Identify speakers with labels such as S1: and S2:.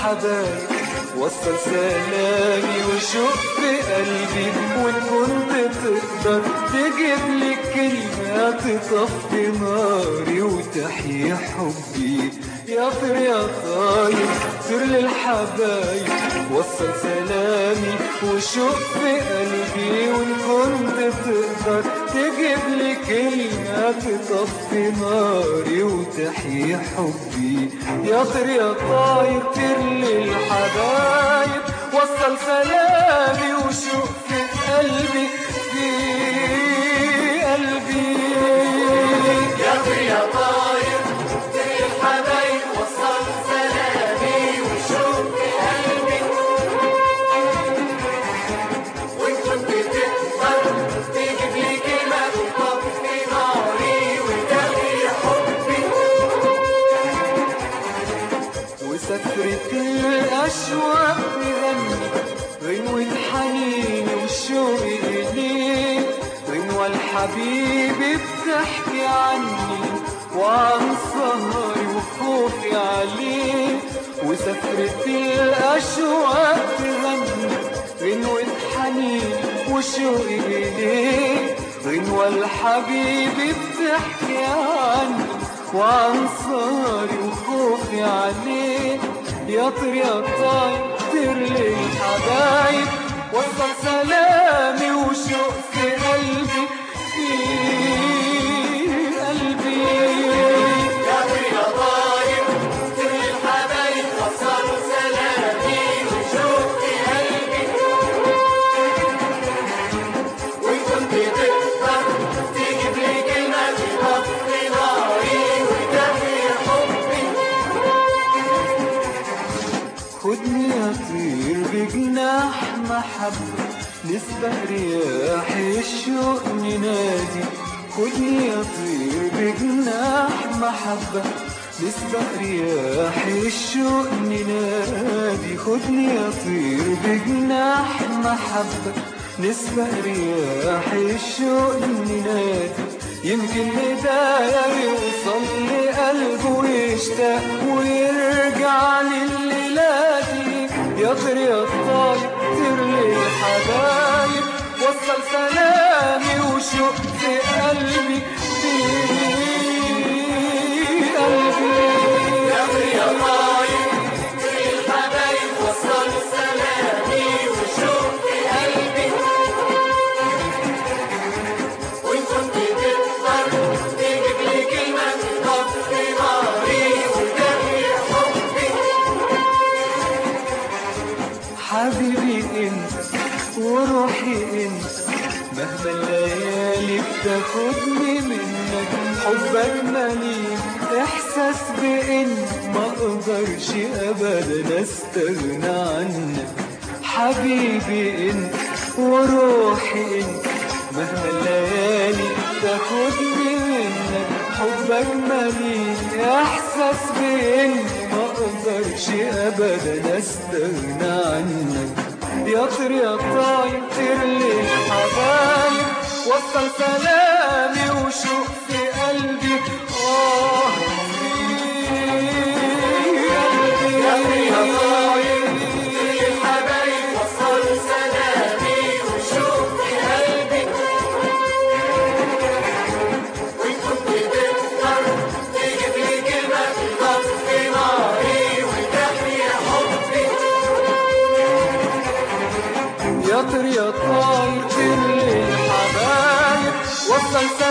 S1: للحبايب وصل سلامي وشوق في قلبي وان كنت تقدر تجيب لي كلمة تطفي ناري وتحيي حبي يا طير يا طاير طير للحبايب وصل سلامي وشوق في قلبي وان كنت تقدر تجيب لي كلمة تطفي ناري وتحيي حبي يا طير يا طاير طير للحبايب وصل سلامي وشوق في قلبي في قلبي
S2: يا طير يا طاير طير الحبايب وصل سلامي وشوق في قلبي وان كنت تقدر تجيب لي كلمة تطفي ناري وتحيي حبي
S1: وسفرة الأشواق تغني غنوة حنيني وشوقي إليك غنوة الحبيبي بتحكي عني وعن سهري وخوفي عليك وسفرة الأشواق تغني غنوة حنيني وشوقي إليك غنوة الحبيبي بتحكي عني وعن صاري وخوفي عليه يا طير يا طاير طير للحبايب وصل سلامي وشوق في قلبي في قلبي
S2: يا طير يا طاير طير الحبايب وصل سلامي وشوق في قلبي وان كنت تقدر تجيب لي كلمة تطفي ناري وتحيي حبي
S1: خدني أطير بجناح محبة نسبة رياح الشوق ننادي خدني أطير بجناح محبة نسبة رياح الشوق ننادي خدني أطير بجناح محبة نسبة رياح الشوق ننادي يمكن ندايا يوصل لقلبه ويشتاق ويرجع لليلاتي يا طير يا طاير طير للحبايب وصل سلامي وشوق في قلبي في قلبي
S2: يا طير يا طاير طير الحبايب وصل سلامي وشوق في قلبي وان كنت تقدر تجيب لي كلمة تطفي ناري وتحيي حبي
S1: حبيبي انت وروحي انت مهما الليالي بتاخدني منك حبك مليء احساس بان ما اقدرش ابدا استغنى عنك حبيبي انت وروحي انت مهما الليالي تاخدني منك حبك مليء احساس بان ما اقدرش ابدا استغنى عنك يا طير يا طاير طير للحبايب وصل سلامي وشوق في قلبي اه في قلبي
S2: يا طير طير الحبايب وصل سلامي وشوق في قلبي وان كنت تقدر تجيب لي كلمة تطفي ناري وتحيي حبي
S1: يا طير يا طاير طير للحبايب وصل سلامي